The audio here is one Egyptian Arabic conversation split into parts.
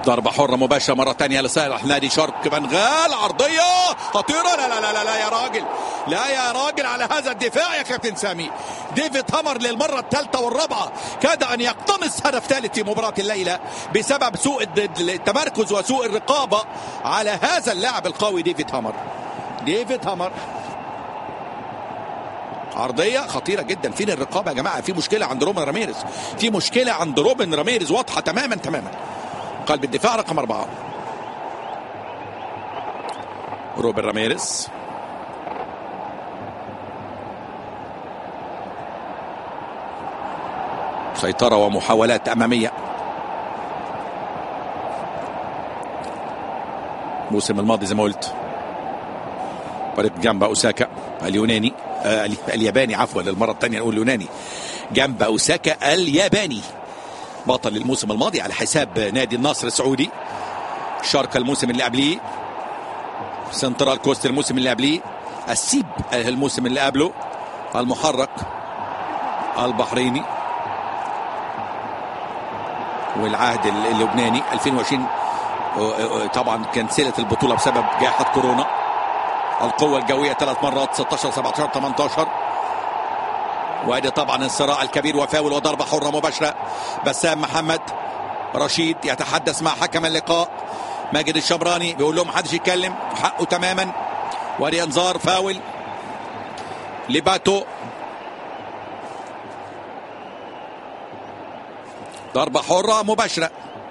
ضربة حرة مباشرة مرة ثانية لصالح نادي شرق بنغال عرضية خطيرة لا لا لا لا, لا يا راجل لا يا راجل على هذا الدفاع يا كابتن سامي ديفيد هامر للمرة الثالثة والرابعة كاد أن يقتنص هدف ثالث في مباراة الليلة بسبب سوء التمركز وسوء الرقابة على هذا اللاعب القوي ديفيد هامر ديفيد هامر عرضيه خطيره جدا فين الرقابه يا جماعه في مشكله عند روبن راميريز في مشكله عند روبن راميريز واضحه تماما تماما قلب الدفاع رقم أربعة روبن راميريز سيطرة ومحاولات أمامية الموسم الماضي زي ما قلت ولد جنب أوساكا اليوناني آه الياباني عفوا للمرة الثانية نقول اليوناني جنب أوساكا الياباني بطل الموسم الماضي على حساب نادي النصر السعودي شارك الموسم اللي قبليه سنترال كوست الموسم اللي قبليه السيب الموسم اللي قبله المحرك البحريني والعهد اللبناني 2020 طبعا كنسلت البطوله بسبب جائحه كورونا القوه الجويه ثلاث مرات 16 17 18 وادي طبعا الصراع الكبير وفاول وضربه حره مباشره بسام محمد رشيد يتحدث مع حكم اللقاء ماجد الشبراني بيقول لهم محدش يتكلم حقه تماما وادي انذار فاول لباتو ضربه حره مباشره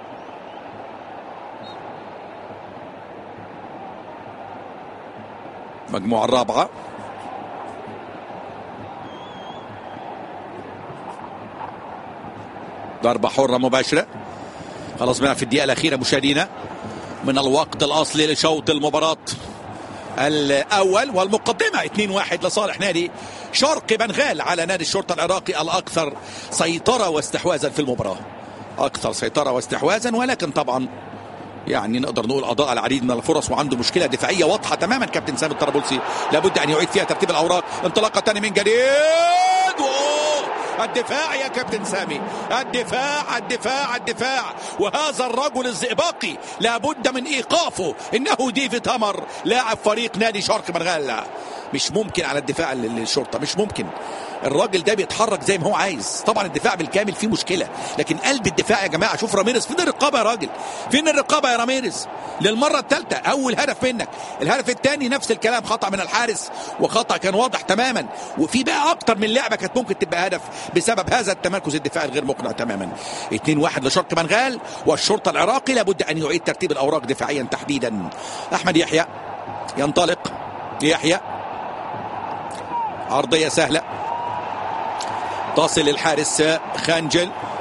المجموعه الرابعه ضربة حرة مباشرة خلاص بقى في الدقيقة الأخيرة مشاهدينا من الوقت الأصلي لشوط المباراة الأول والمقدمة 2-1 لصالح نادي شرق بنغال على نادي الشرطة العراقي الأكثر سيطرة واستحواذا في المباراة أكثر سيطرة واستحواذا ولكن طبعا يعني نقدر نقول اضاء العديد من الفرص وعنده مشكله دفاعيه واضحه تماما كابتن سامي الطرابلسي لابد ان يعيد فيها ترتيب الاوراق انطلاقه ثاني من جديد الدفاع يا كابتن سامي الدفاع الدفاع الدفاع وهذا الرجل الزئبقي لابد من ايقافه انه ديفيد هامر لاعب فريق نادي شرق بنغال مش ممكن على الدفاع للشرطه مش ممكن الراجل ده بيتحرك زي ما هو عايز طبعا الدفاع بالكامل فيه مشكله لكن قلب الدفاع يا جماعه شوف راميريز فين الرقابه يا راجل فين الرقابه يا راميريز للمره الثالثه اول هدف منك الهدف الثاني نفس الكلام خطا من الحارس وخطا كان واضح تماما وفي بقى اكتر من لعبه كانت ممكن تبقى هدف بسبب هذا التمركز الدفاعي الغير مقنع تماما 2 1 لشرق بنغال والشرطه العراقي لابد ان يعيد ترتيب الاوراق دفاعيا تحديدا احمد يحيى ينطلق يحيى عرضيه سهله تصل الحارس خانجل